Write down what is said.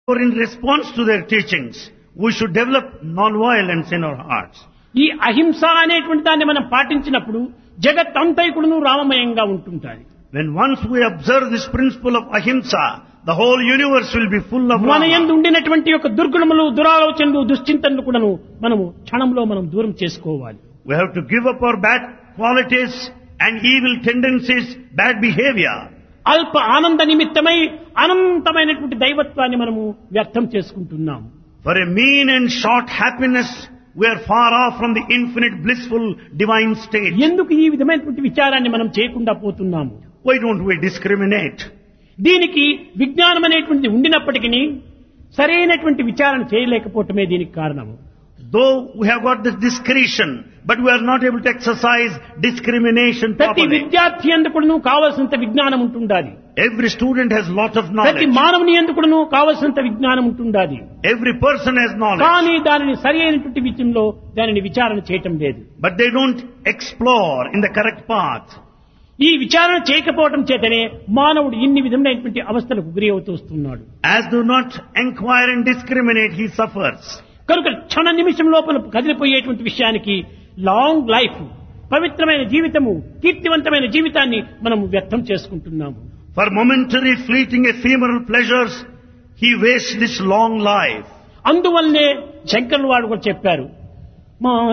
For in response to their teachings, we should develop non-violence in our hearts. ఈ అహింస అనేటువంటి దాన్ని మనం పాటించినప్పుడు జగత్ అంతైకుడును రామమయంగా ఉంటుంటాయి When once we observe this principle of ahimsa, the whole universe will be full of మన ఎందు Rama. ఉండినటువంటి యొక్క దుర్గుణములు దురాలోచనలు దుశ్చింతనలు కూడాను మనము క్షణంలో మనం దూరం చేసుకోవాలి We have to give up our bad qualities and evil tendencies, bad behavior. అల్ప ఆనంద నిమిత్తమై అనంతమైనటువంటి దైవత్వాన్ని మనము వ్యర్థం చేసుకుంటున్నాము For a mean and short happiness, we are far off from the infinite blissful divine state. ఎందుకు ఈ విధమైనటువంటి విచారాన్ని మనం చేయకుండా పోతున్నాము Why don't we discriminate? దీనికి విజ్ఞానం అనేటువంటిది ఉండినప్పటికీ సరైనటువంటి విచారణ చేయలేకపోవటమే దీనికి కారణము Though we have got this discretion, but we are not able to exercise discrimination ప్రతి properly. విద్యార్థి ఎందుకును కావలసినంత విజ్ఞానం ఉంటుండాలి Every student has lot of ప్రతి knowledge. మానవుని ఎందుకును కావలసినంత విజ్ఞానం ఉంటుండాలి Every person has knowledge. కానీ దానిని సరి అయినటువంటి విషయంలో దానిని విచారణ చేయటం లేదు But they don't explore in the correct path. ఈ విచారణ చేయకపోవటం చేతనే మానవుడు ఇన్ని విధమైనటువంటి అవస్థలకు గురి అవుతూ వస్తున్నాడు As do not inquire and discriminate, he suffers. కనుక క్షణ నిమిషం లోపల కదిలిపోయేటువంటి విషయానికి లాంగ్ లైఫ్ పవిత్రమైన జీవితము కీర్తివంతమైన జీవితాన్ని మనం వ్యర్థం చేసుకుంటున్నాము For momentary fleeting ephemeral pleasures, he wastes this long life. అందువల్లనే శంకరులు వాడు కూడా చెప్పారు మా